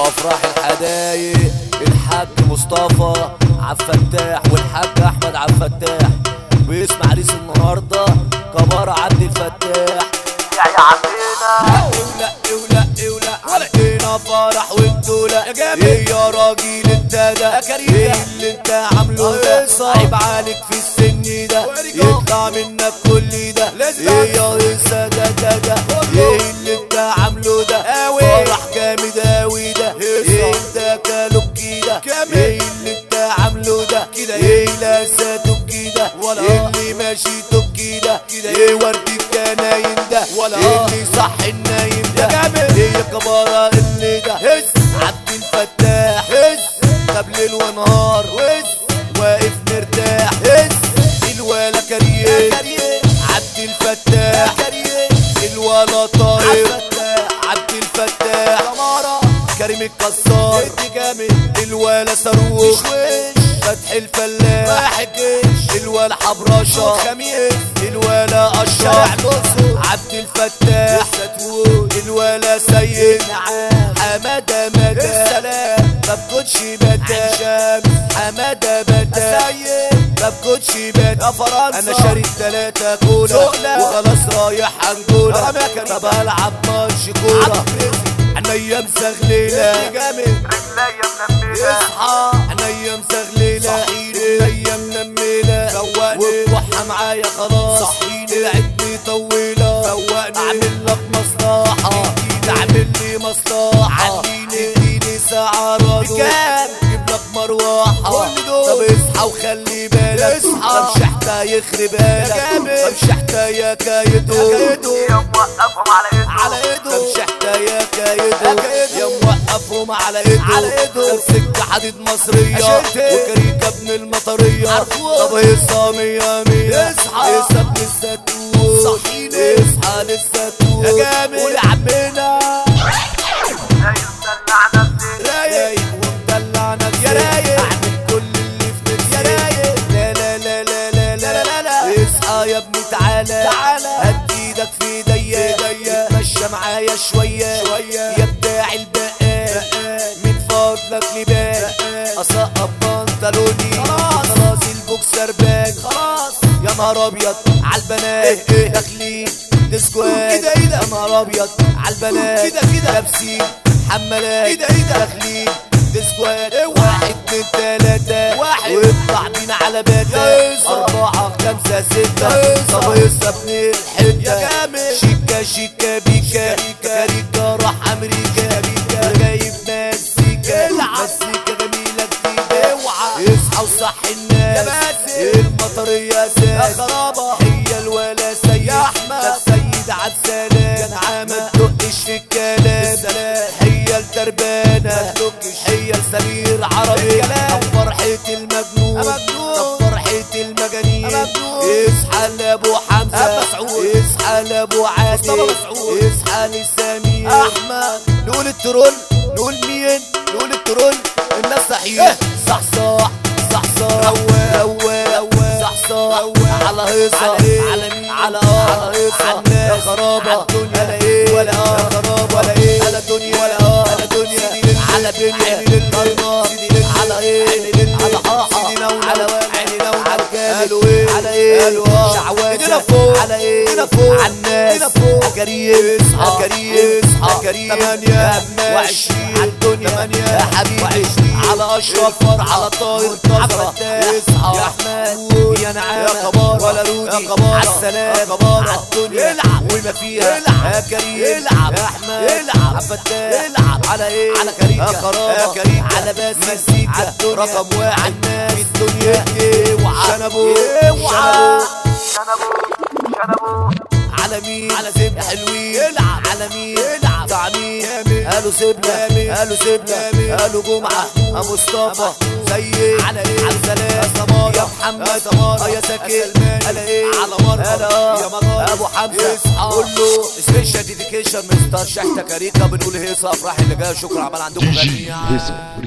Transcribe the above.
وافراح الحدايق الحاج مصطفى عبد الفتاح والحاج احمد عبد الفتاح واسم عريس النهارده كبار عبد الفتاح يا عمنا ولا ولا ولا عندنا فرح وانتوا لا يا جامد. ايه يا راجل انت ده يا كريم. ايه اللي انت عامله ده قصة. عيب عليك في السن ده وارجع. يطلع منك كل ده لازم. ايه يا قصة ده ده ده كله. ايه اللي انت عامله ده قوي. فرح جامد اوي ده قصة. ايه انت كالوكي ده جامد. ايه اللي انت عامله ده كده ايه لاساتك كده ولا. اللي ماشي توكي ده كده ايه وردك كنايم ده ولا. اللي صح النايم ده يا جامد. ايه يا كبارة اللي ده هز. عبد الفتاح هز طب ليل ونهار هز واقف مرتاح هز الولا كريم كريم. عبد الفتاح كريم الولا طاير عبد الفتاح. عبد الفتاح سمارة كريم الكسار ادي جامد الولا صاروخ تشويش فتح الفلاح واحد جيش الولا حبرشة خميس الولا شارع قشاع الأقصر عبد الفتاح الزيتون الولا سيد نعام حمادة مدى السلام ببكوتش بدا شمس حمادة بدا السيد ببكوتش بدا يا فرنسا انا شاري تلاتة كولا سؤلة. وخلاص رايح انجولا يا أماكن. طب هلعب ماتش كورة عينيا مسغليلة جامد رجليا منملة اصحى عينيا مسغليلة صحيني. عينيا منملة فوقني. والضحى معايا خلاص صحيني. العدني طويلة فوقني. اعمل لك مصلحة تعمل لي مصلحة عليني. اديني ساعة رادو بكام؟ جيب لك مروحة كل دول. طب اصحى وخلي بالك اصحى. طب شحتة يخرب بالك جامد. طب شحتة يا كايدو يا كايدو. يا موقفهم على ايده على ايده طب شحتة يا كايدو يا كايدو. يا موقفهم على ايده على ايده. طب سكة حديد مصرية عشلتي. وكريكة ابن المطرية عرفوه. طب هيصة مية مية اصحى. اصحى ابن الزيتون صحيني. اصحى للزيتون يا جامد. قول يا عمنا رايق مدلع نفسي رايق رايق ومدلع نفسي يا رايق. اعمل كل اللي في نفسي يا رايق. لا لا لا لا لا لا لا لا. اصحى يا ابني تعالى تعالى. هد ايدك في ايديا في ايديا. اتمشى معايا شوية شوية. يا بتاع البقال بقال. من فضلك لبال بقال. اسقط بنطلوني خلاص. خلاص البوكسر باج خلاص يا نهار ابيض عالبنات إيه إيه. داخلين ديسكوات كده إيه ده؟ يا نهار ابيض عالبنات كده كده. لابسين حمالات إيه ده إيه ده؟ داخلين ديسكوات اوعى. واحد اتنين تلاتة واحد. واطلع بينا على باتا يا يسا. أربعة خمسة ستة يا يسا. طب يسا ابن الحتة يا جامد. شيكا شيكا بيكا شيكا. كاريكا راح أمريكا بيكا جايب مزيكا العب. مزيكا جميلة جديدة اوعى. اصحى وصحي الناس يا باسل. المطرية يا اساس خرابة. هي الولا سيد يا أحمد. ده السيد عبد السلام يا نعامة. ما تدقش في الكلام السلام. هي التربانة ما تدقش. هي السمير عربي الكلام. طب فرحة المجنون مجنون. طب فرحة المجانين مجنون. اصحى لابو حمزة أبو مسعود. اصحى لابو عادل مصطفى مسعود. اصحى لسمير احمد نقول الترول نقول مين نقول الترول الناس صحيح صح صح صح صح رواق. رواق رواق. صح صح رواق. على هيصة على إيه؟ على مين على آه. على هيصة على الناس. يا خرابة على الدنيا. على ايه ولا آه. يا خرابة ولا إيه؟ على دنيا ولا آه. على دنيا سيدي لله. على دنيا عيني لله. الله سيدي لله. على ايه عيني لله. على حاحة سيدي نونو. على ولا عيني نونو. على الجامد قالوا إيه؟ على ايه قالوا آه. شعوذة إيدينا فوق. على ايه إيدينا فوق. على الناس إيدينا فوق. يا كريم اصحى. يا كريم اصحى. يا كريم تمانية يا هماش وعشرين. على الدنيا تمانية يا حبيبي وعشرين. على اشرف الفرحة. على طاير منتظرة. عبد اصحى. يا احمد يا نعامة يا كبارة. ولا رودي يا كبارة. على السلام يا كبارة. على الدنيا العب. وما فيها العب. يا كريم العب. يا احمد العب. عبد الفتاح العب. على ايه على كريكة. يا خرابة يا كريكة. على بس مزيكا. على الدنيا رقم واحد. الناس في الدنيا. اوعى شنبو. اوعى شنبو شنبو على مين على زبدة. حلوين العب. على مين العب. بتاع مين جامد. قالوا سيبنا جامد. قالوا سيبنا جامد. قالوا جمعة محمود. يا مصطفى محمود. سيد على إيه؟ على سلام يا سمارة. يا محمد يا سمارة. اه يا يا سكين سلمان. على ايه على مرمى. هلا يا مغارب. ابو حمزة اصحى. قول له سبيشال ديديكيشن مستر شحتة كاريكا بنقول هيصة افراح اللي جايه شكرا عمال عندكم دي جي جميعا هيثم